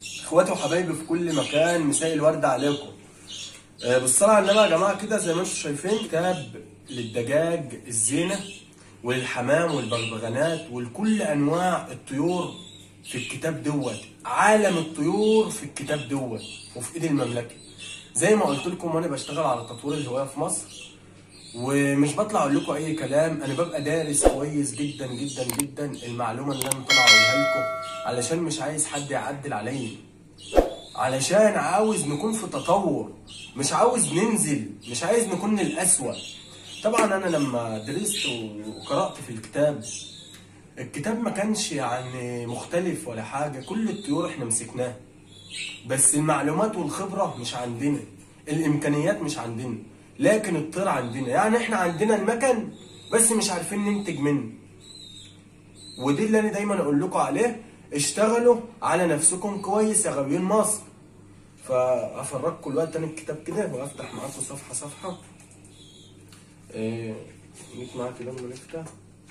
اخواتي وحبايبي في كل مكان مساء الورد عليكم آه، بالصلاة على النبي يا جماعة كده زي ما انتم شايفين كتاب للدجاج الزينة وللحمام والبغبغانات ولكل أنواع الطيور في الكتاب دوت عالم الطيور في الكتاب دوت وفي إيد المملكة زي ما قلت لكم وأنا بشتغل على تطوير الهواية في مصر ومش بطلع اقول لكم اي كلام انا ببقى دارس كويس جدا جدا جدا المعلومه اللي انا طالع اقولها لكم علشان مش عايز حد يعدل عليا علشان عاوز نكون في تطور مش عاوز ننزل مش عايز نكون الأسوأ طبعا انا لما درست وقرأت في الكتاب الكتاب ما كانش يعني مختلف ولا حاجة كل الطيور احنا مسكناها بس المعلومات والخبرة مش عندنا الامكانيات مش عندنا لكن الطير عندنا يعني احنا عندنا المكن بس مش عارفين ننتج منه ودي اللي انا دايما اقول لكم عليه اشتغلوا على نفسكم كويس يا غاويين مصر فافرجكم الوقت انا الكتاب كده وافتح معاكم صفحه صفحه ايه جيت معاك كده لما نفتح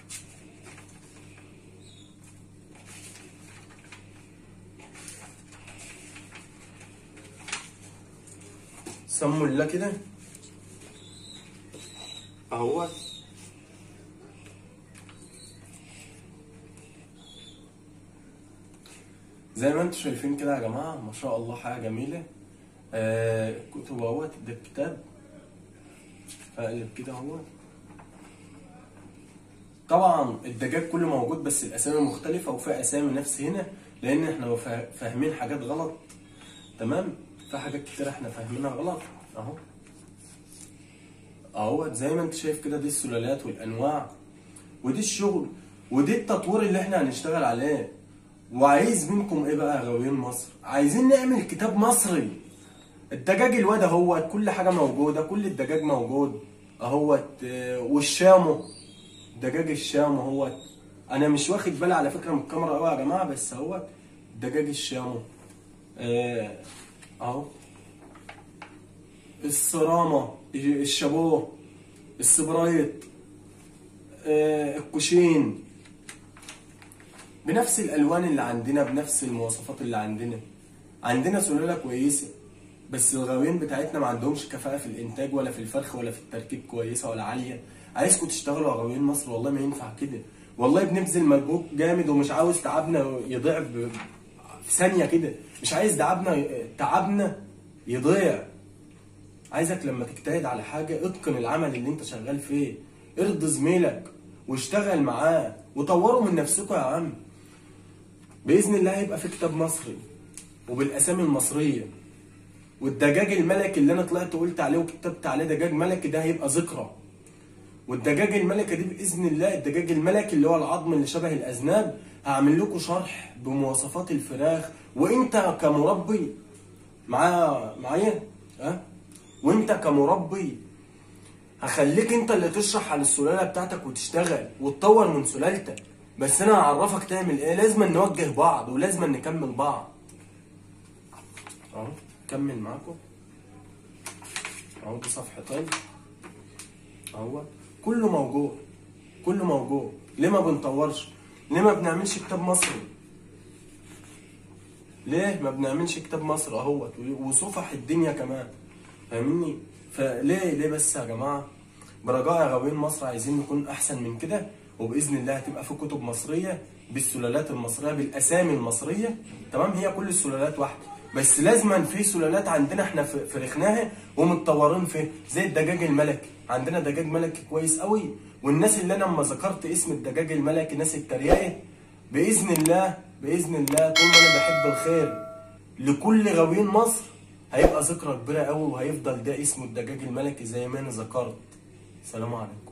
سموا الله كده اهوت زي ما انتم شايفين كده يا جماعه ما شاء الله حاجه جميله آه كتب اهوت ده الكتاب اقلب كده اهوت طبعا الدجاج كله موجود بس الاسامي مختلفه وفي اسامي نفس هنا لان احنا فا- فاهمين حاجات غلط تمام في حاجات كتير احنا فاهمينها غلط اهو اهوت زي ما انت شايف كده دي السلالات والانواع ودي الشغل ودي التطوير اللي احنا هنشتغل عليه وعايز منكم ايه بقى يا غاويين مصر عايزين نعمل كتاب مصري الدجاج الواد اهوت كل حاجه موجوده كل الدجاج موجود اهوت آه، والشامو دجاج الشامو اهوت انا مش واخد بالي على فكره من الكاميرا قوي يا جماعه بس اهوت دجاج الشامو آه، اهو الصرامه الشابوه السبرايت آه، الكوشين بنفس الالوان اللي عندنا بنفس المواصفات اللي عندنا عندنا سلاله كويسه بس الغاويين بتاعتنا ما عندهمش كفاءه في الانتاج ولا في الفرخ ولا في التركيب كويسه ولا عاليه عايزكم تشتغلوا يا غاويين مصر والله ما ينفع كده والله بنبذل مجهود جامد ومش عاوز تعبنا يضيع ب- في ثانيه كده مش عايز تعبنا تعبنا يضيع عايزك لما تجتهد على حاجة اتقن العمل اللي انت شغال فيه ارضي زميلك واشتغل معاه وطوروا من نفسكم يا عم بإذن الله هيبقى في كتاب مصري وبالأسامي المصرية والدجاج الملكي اللي أنا طلعت وقلت عليه وكتبت عليه دجاج ملكي ده هيبقى ذكرى والدجاج الملكي دي بإذن الله الدجاج الملكي اللي هو العظم اللي شبه الأذناب هعمل لكم شرح بمواصفات الفراخ وانت كمربي معايا معايا ها وانت كمربي هخليك انت اللي تشرح عن السلاله بتاعتك وتشتغل وتطور من سلالتك بس انا هعرفك تعمل ايه لازم نوجه بعض ولازم نكمل بعض اهو كمل معاكم اهو دي صفحتين اهو كله موجود كله موجود ليه ما بنطورش ليه ما بنعملش كتاب مصري ليه ما بنعملش كتاب مصر اهوت وصفح الدنيا كمان فاهمني فليه ليه بس يا جماعه برجاء يا غاويين مصر عايزين نكون احسن من كده وباذن الله هتبقى في كتب مصريه بالسلالات المصريه بالاسامي المصريه تمام هي كل السلالات واحده بس لازما في سلالات عندنا احنا ف- فرخناها ومتطورين فيها زي الدجاج الملكي عندنا دجاج ملكي كويس قوي والناس اللي انا لما ذكرت اسم الدجاج الملكي ناس الترياقه باذن الله باذن الله طول ما انا بحب الخير لكل غاويين مصر هيبقى ذكرى كبيره قوي وهيفضل ده اسمه الدجاج الملكي زي ما انا ذكرت سلام عليكم